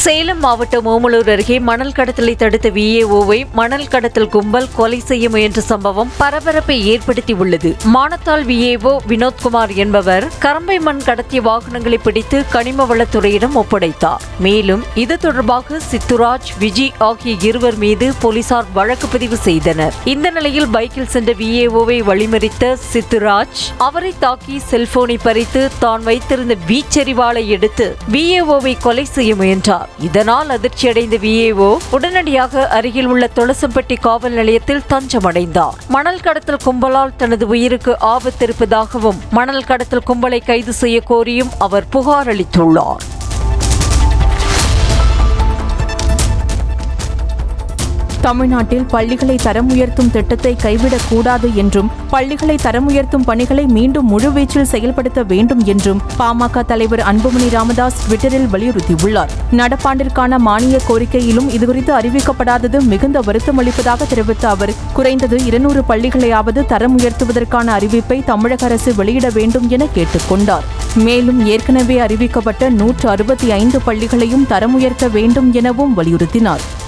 சேலம் மாவட்டம் ஓமலூர் அருகே மணல் கடத்தலை தடுத்த விஏஓவை மணல் கடத்தல் கும்பல் கொலை செய்ய முயன்ற சம்பவம் பரபரப்பை ஏற்படுத்தியுள்ளது மானத்தால் விஏஓ வினோத்குமார் என்பவர் கரம்பை மண் கடத்திய வாகனங்களை பிடித்து கனிம வளத்துறையிடம் ஒப்படைத்தார் மேலும் இது தொடர்பாக சித்துராஜ் விஜி ஆகிய இருவர் மீது போலீசார் வழக்கு பதிவு செய்தனர் இந்த நிலையில் பைக்கில் சென்ற விஏஓவை வழிமறித்த சித்துராஜ் அவரை தாக்கி செல்போனை பறித்து தான் வைத்திருந்த வீச்செறிவாளை எடுத்து விஏஓவை கொலை செய்ய முயன்றார் இதனால் அதிர்ச்சியடைந்த விஏஓ உடனடியாக அருகில் உள்ள தொலசம்பட்டி காவல் நிலையத்தில் தஞ்சமடைந்தார் மணல் கடத்தல் கும்பலால் தனது உயிருக்கு ஆபத்து இருப்பதாகவும் மணல் கடத்தல் கும்பலை கைது செய்ய கோரியும் அவர் புகார் அளித்துள்ளார் தமிழ்நாட்டில் பள்ளிகளை தரம் உயர்த்தும் திட்டத்தை கைவிடக் கூடாது என்றும் பள்ளிகளை தரம் உயர்த்தும் பணிகளை மீண்டும் முழுவீச்சில் செயல்படுத்த வேண்டும் என்றும் பாமக தலைவர் அன்புமணி ராமதாஸ் ட்விட்டரில் வலியுறுத்தியுள்ளார் நடப்பாண்டிற்கான மானிய கோரிக்கையிலும் இதுகுறித்து அறிவிக்கப்படாதது மிகுந்த வருத்தமளிப்பதாக தெரிவித்த அவர் குறைந்தது இருநூறு பள்ளிகளையாவது தரம் உயர்த்துவதற்கான அறிவிப்பை தமிழக அரசு வெளியிட வேண்டும் என கேட்டுக்கொண்டார் மேலும் ஏற்கனவே அறிவிக்கப்பட்ட நூற்று அறுபத்தி ஐந்து பள்ளிகளையும் தரம் உயர்த்த வேண்டும் எனவும் வலியுறுத்தினார்